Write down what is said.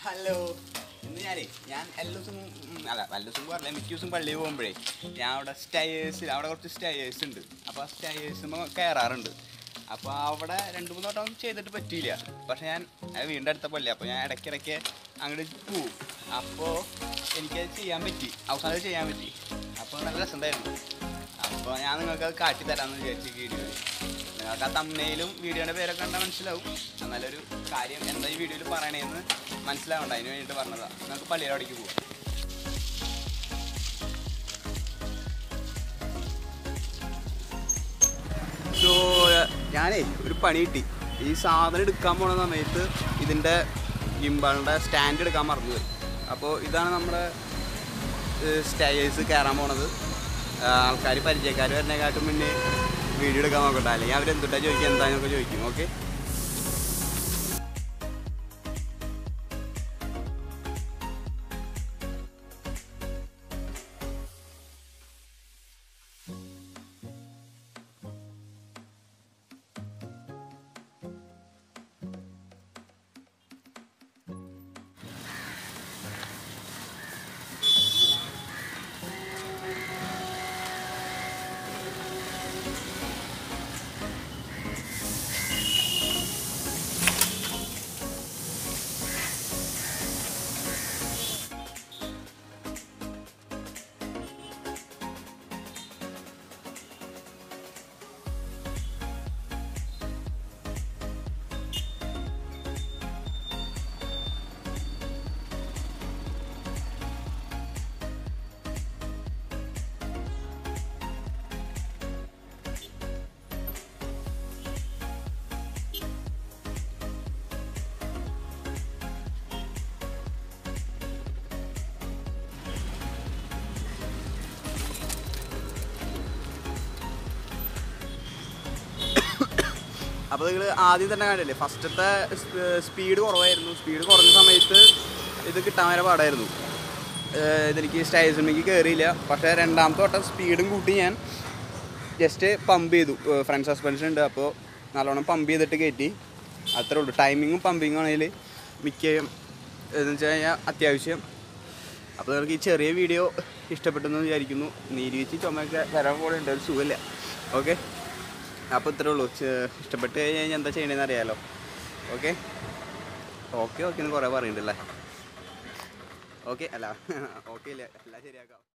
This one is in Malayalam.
ഹലോ ഇന്ന് ഞാനേ ഞാൻ എല്ലാ ദിവസവും ഉം, അല്ല എല്ലാ ദിവസം പറഞ്ഞില്ല മിക്ക ദിവസം പള്ളിയിൽ പോകുമ്പോഴേ ഞാൻ അവിടെ സ്റ്റയേഴ്സ് അവിടെ കുറച്ച് സ്റ്റയേഴ്സ് ഉണ്ട് അപ്പോൾ ആ സ്റ്റയേഴ്സ് കയറാറുണ്ട് അപ്പോൾ അവിടെ രണ്ട് മൂന്ന് വട്ടം ചെയ്തിട്ട് പറ്റിയില്ല പക്ഷെ ഞാൻ അത് വീണ്ടും അടുത്ത പള്ളി അപ്പോൾ ഞാൻ ഇടയ്ക്കിടയ്ക്ക് അങ്ങോട്ട് പോവും അപ്പോൾ എനിക്കത് ചെയ്യാൻ പറ്റി അവസാനം അത് ചെയ്യാൻ പറ്റി അപ്പോൾ നല്ല രസമുണ്ടായിരുന്നു അപ്പോൾ ഞാൻ നിങ്ങൾക്ക് അത് കാട്ടി തരാമെന്ന് വിചാരിച്ചു വീഡിയോയിൽ നിങ്ങൾക്ക് ആ തമ്മയിലും വീഡിയോയുടെ പേരൊക്കെ കണ്ടാൽ മനസ്സിലാവും എന്നാലൊരു കാര്യം എന്താ ഈ വീഡിയോയിൽ പറയണേന്ന് മനസ്സിലാവണ്ട അതിന് വേണ്ടിയിട്ട് പറഞ്ഞതാണ് നമുക്ക് പള്ളിയുടെ അവിടേക്ക് പോവാം സോ ഞാനേ ഒരു പണി കിട്ടി ഈ സാധനം എടുക്കാൻ പോണ സമയത്ത് ഇതിൻ്റെ ഗിംബാളിൻ്റെ സ്റ്റാൻഡ് എടുക്കാൻ മറന്നുപോയി അപ്പോൾ ഇതാണ് നമ്മുടെ സ്റ്റേയേഴ്സ് കയറാൻ പോണത് ആൾക്കാർ പരിചയക്കാർ വരുന്നതിനെക്കാട്ടും മുന്നേ വീഡിയോ എടുക്കാൻ നോക്കട്ടെ അല്ലെങ്കിൽ അവരെന്തുട്ടാ ചോദിക്കുക എന്താണെന്നൊക്കെ ചോദിക്കും ഓക്കെ അപ്പോൾ നിങ്ങൾ ആദ്യം തന്നെ കണ്ടില്ലേ ഫസ്റ്റത്തെ സ്പീഡ് കുറവായിരുന്നു സ്പീഡ് കുറഞ്ഞ സമയത്ത് ഇത് കിട്ടാൻ വരെ പാടായിരുന്നു ഏഹ് ഇതെനിക്ക് സ്റ്റേഷനിലേക്ക് കയറിയില്ല പക്ഷേ രണ്ടാമത്തെ വട്ടം സ്പീഡും കൂട്ടി ഞാൻ ജസ്റ്റ് പമ്പ് ചെയ്തു ഫ്രണ്ട് സസ്പെൻഷൻ ഉണ്ട് അപ്പോൾ നല്ലോണം പമ്പ് ചെയ്തിട്ട് കയറ്റി അത്രേ ഉള്ളൂ ടൈമിങ്ങും പമ്പിങ്ങും ആണെങ്കിൽ മിക്കയും എന്ന് വെച്ച് കഴിഞ്ഞാൽ അത്യാവശ്യം അപ്പോൾ നിങ്ങൾക്ക് ഈ ചെറിയ വീഡിയോ ഇഷ്ടപ്പെട്ടെന്ന് വിചാരിക്കുന്നു നീരി വെച്ച് ചുമയൊക്കെ വരാൻ പോലെ ഉണ്ട് ഒരു സുഖമില്ല ഓക്കെ അപ്പോൾ ഇത്രേ ഉള്ളൂ ചെ- ഇഷ്ടപ്പെട്ട് കഴിഞ്ഞ് കഴിഞ്ഞാൽ എന്താ ചെയ്യണമെന്ന് അറിയാമല്ലോ ഓക്കെ ഓക്കെ ഓക്കെ എന്ന് കുറേ പറയുന്നുണ്ടല്ലേ ഓക്കെ അല്ല ഓക്കെ ഇല്ല എല്ലാം ശരിയാക്കാം